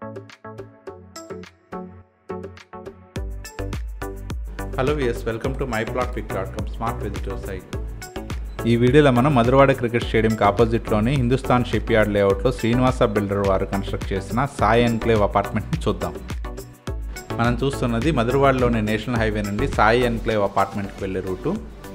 hello yes welcome to my plot pick dot com smart visitor site ఈ వీడియోలో మనం Madhurawada cricket స్టేడియంకి ఆపోజిట్లోని హిందుస్థాన్ షిప్ యార్డ్ లేఅవుట్లో శ్రీనివాస బిల్డర్ వారు కన్స్ట్రక్ట్ చేసిన సాయి ఎన్క్లేవ్ అపార్ట్మెంట్ని చూద్దాం మనం చూస్తున్నది మధురవాడలోని నేషనల్ హైవే నుండి సాయి ఎన్క్లేవ్ అపార్ట్మెంట్కి వెళ్ళే రూటు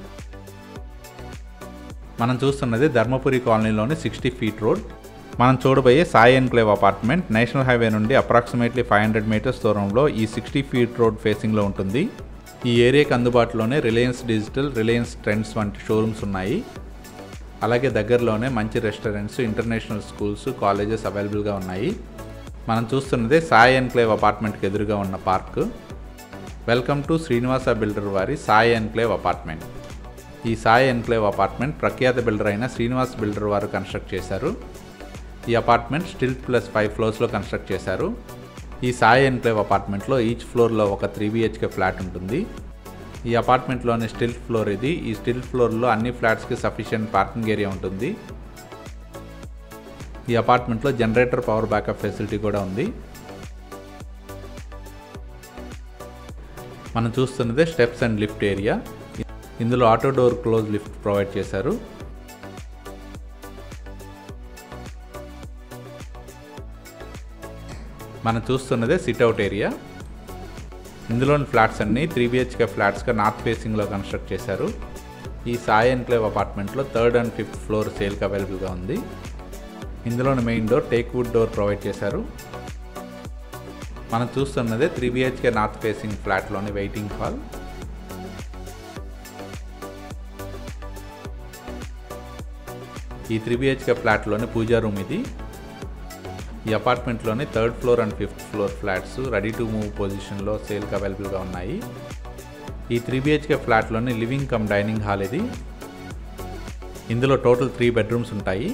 మనం చూస్తున్నది ధర్మపురి కాలనీలోని సిక్స్టీ ఫీట్ రోడ్ మనం చూడబోయే Sai enclave apartment national highway నుండి అప్రాక్సిమేట్లీ ఫైవ్ హండ్రెడ్ మీటర్స్ దూరంలో ఈ సిక్స్టీ ఫీట్ రోడ్ ఫేసింగ్లో ఉంటుంది ఈ ఏరియాకి అందుబాటులోనే రిలయన్స్ డిజిటల్ రిలయన్స్ ట్రెండ్స్ వంటి షోరూమ్స్ ఉన్నాయి అలాగే దగ్గరలోనే మంచి రెస్టారెంట్స్ ఇంటర్నేషనల్ స్కూల్స్ కాలేజెస్ అవైలబుల్గా ఉన్నాయి మనం చూస్తున్నదే సాయి ఎన్క్లేవ్ అపార్ట్మెంట్కి ఎదురుగా ఉన్న park welcome to Srinivasa builder వారి సాయి ఎన్క్లేవ్ అపార్ట్మెంట్ ఈ సాయి ఎన్క్లేవ్ అపార్ట్మెంట్ ప్రఖ్యాత బిల్డర్ అయిన శ్రీనివాస్ బిల్డర్ వారు కన్స్ట్రక్ట్ చేశారు ఈ అపార్ట్మెంట్ స్టిల్ ప్లస్ ఫైవ్ ఫ్లోర్స్లో కన్స్ట్రక్ట్ చేశారు ఈ సాయి ఎన్క్లేవ్ అపార్ట్మెంట్లో ఈచ్ ఫ్లోర్లో ఒక త్రీ బిహెచ్కే ఫ్లాట్ ఉంటుంది ఈ అపార్ట్మెంట్లోని స్టిల్ ఫ్లోర్ ఇది ఈ స్టిల్ ఫ్లోర్లో అన్ని ఫ్లాట్స్కి సఫిషియెంట్ పార్కింగ్ ఏరియా ఉంటుంది ఈ అపార్ట్మెంట్లో జనరేటర్ పవర్ బ్యాకప్ ఫెసిలిటీ కూడా ఉంది మనం చూస్తున్నదే స్టెప్స్ అండ్ లిఫ్ట్ ఏరియా ఇందులో auto door close lift provide చేశారు మనం చూస్తున్నదే సిట్అవుట్ ఏరియా ఇందులోని ఫ్లాట్స్ అన్నీ త్రీ బిహెచ్కే ఫ్లాట్స్గా నార్త్ ఫేసింగ్లో కన్స్ట్రక్ట్ చేశారు ఈ సాయి ఎన్క్లేవ్ అపార్ట్మెంట్లో థర్డ్ అండ్ ఫిఫ్త్ ఫ్లోర్ సేల్కి అవైలబుల్గా ఉంది ఇందులోని main door teak wood door provide చేశారు మనం చూస్తున్నదే త్రీ బిహెచ్కే నార్త్ ఫేసింగ్ ఫ్లాట్లోని వెయిటింగ్ హాల్ ఈ త్రీ బిహెచ్కే ఫ్లాట్లోని పూజా రూమ్ ఇది ఈ అపార్ట్మెంట్లోని third floor and fifth floor flats ready to move పొజిషన్లో సేల్కి అవైలబుల్గా ఉన్నాయి ఈ త్రీ బిహెచ్కే ఫ్లాట్లోని లివింగ్ కమ్ డైనింగ్ హాల్ ఇది ఇందులో టోటల్ త్రీ బెడ్రూమ్స్ ఉంటాయి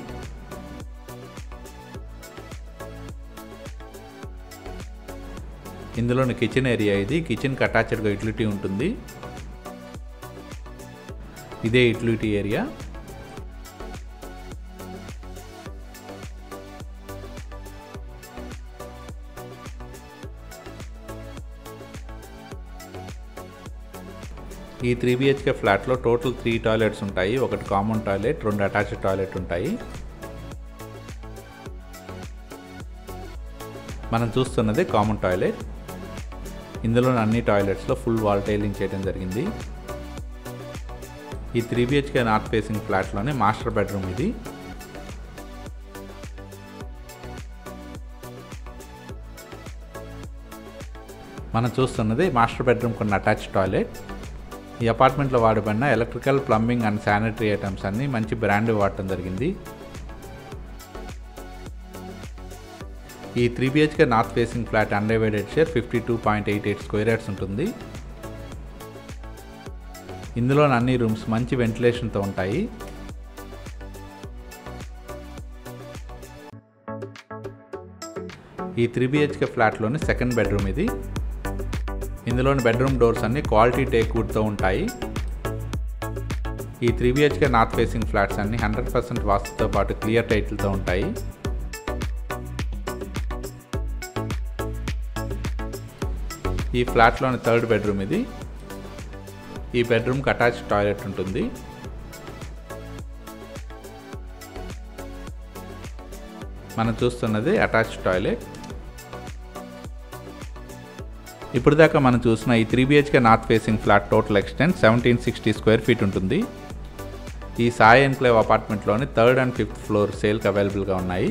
ఇందులోని కిచెన్ ఏరియా ఇది కిచెన్కి అటాచ్డ్గా యూటిలిటీ ఉంటుంది ఇదే యూటిలిటీ ఏరియా ఈ త్రీ బిహెచ్కే ఫ్లాట్లో టోటల్ త్రీ టాయిలెట్స్ ఉంటాయి ఒకటి కామన్ టాయిలెట్ రెండు అటాచ్డ్ టాయిలెట్ ఉంటాయి మనం చూస్తున్నది కామన్ టాయిలెట్ ఇందులోని అన్ని టాయిలెట్స్లో ఫుల్ వాల్ టైలింగ్ చేయడం జరిగింది ఈ త్రీ బిహెచ్కే నార్త్ ఫేసింగ్ ఫ్లాట్లోనే మాస్టర్ బెడ్రూమ్ ఇది మనం చూస్తున్నది మాస్టర్ బెడ్రూమ్ కొన్ని అటాచ్ టాయిలెట్ ఈ అపార్ట్మెంట్లో వాడబడిన electrical plumbing and sanitary items అన్ని మంచి బ్రాండ్ వాడటం జరిగింది ఈ three BHK north facing flat undivided share fifty two point eight eight square yards ఉంటుంది ఇందులోని అన్ని రూమ్స్ మంచి వెంటిలేషన్తో ఉంటాయి ఈ త్రీ బిహెచ్కే ఫ్లాట్లోని సెకండ్ బెడ్రూమ్ ఇది ఇందులోని బెడ్రూమ్ డోర్స్ అన్ని క్వాలిటీ టేక్ వుడ్తో ఉంటాయి ఈ three BHK north facing flats అన్ని హండ్రెడ్ పర్సెంట్ వాస్తుతో పాటు క్లియర్ టైటిల్తో ఉంటాయి ఈ ఫ్లాట్లోని థర్డ్ బెడ్రూమ్ ఇది ఈ బెడ్రూమ్కి అటాచ్ టాయిలెట్ ఉంటుంది మనం చూస్తున్నది అటాచ్ టాయిలెట్ ఇప్పుడు దాకా మనం చూసిన ఈ three BHK north facing flat total extent seventeen sixty square feet ఉంటుంది ఈ సాయి ఎన్క్లేవ్ అపార్ట్మెంట్లోని థర్డ్ అండ్ ఫిఫ్త్ ఫ్లోర్ సేల్కి అవైలబుల్గా ఉన్నాయి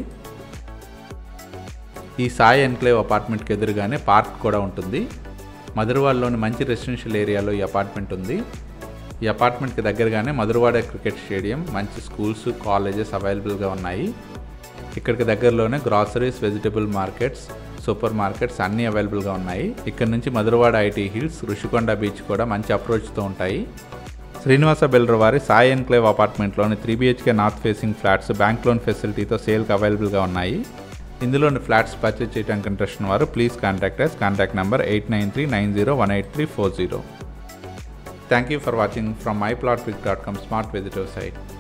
ఈ సాయి ఎన్క్లేవ్ అపార్ట్మెంట్కి ఎదురుగానే పార్క్ కూడా ఉంటుంది మధురవాడలోని మంచి రెసిడెన్షియల్ ఏరియాలో ఈ అపార్ట్మెంట్ ఉంది ఈ అపార్ట్మెంట్కి దగ్గరగానే మధురవాడ క్రికెట్ స్టేడియం మంచి స్కూల్స్ కాలేజెస్ అవైలబుల్గా ఉన్నాయి ఇక్కడికి దగ్గరలోనే groceries vegetable markets super markets అన్నీ అవైలబుల్గా ఉన్నాయి ఇక్కడ నుంచి Madhurawada IT hills Rushikonda beach కూడా మంచి అప్రోచ్తో ఉంటాయి శ్రీనివాస బిల్డర్ వారి సాయి ఎన్క్లేవ్ అపార్ట్మెంట్లోని three BHK north facing flats bank loan ఫెసిలిటీతో సేల్కి అవైలబుల్గా ఉన్నాయి ఇందులోని ఫ్లాట్స్ పర్చేజ్ చేయడానికి ఇంట్రెస్ట్ వారు please contact us contact number eight nine three nine zero one eight three four zero thank you for watching from my plot dot com smart visitor site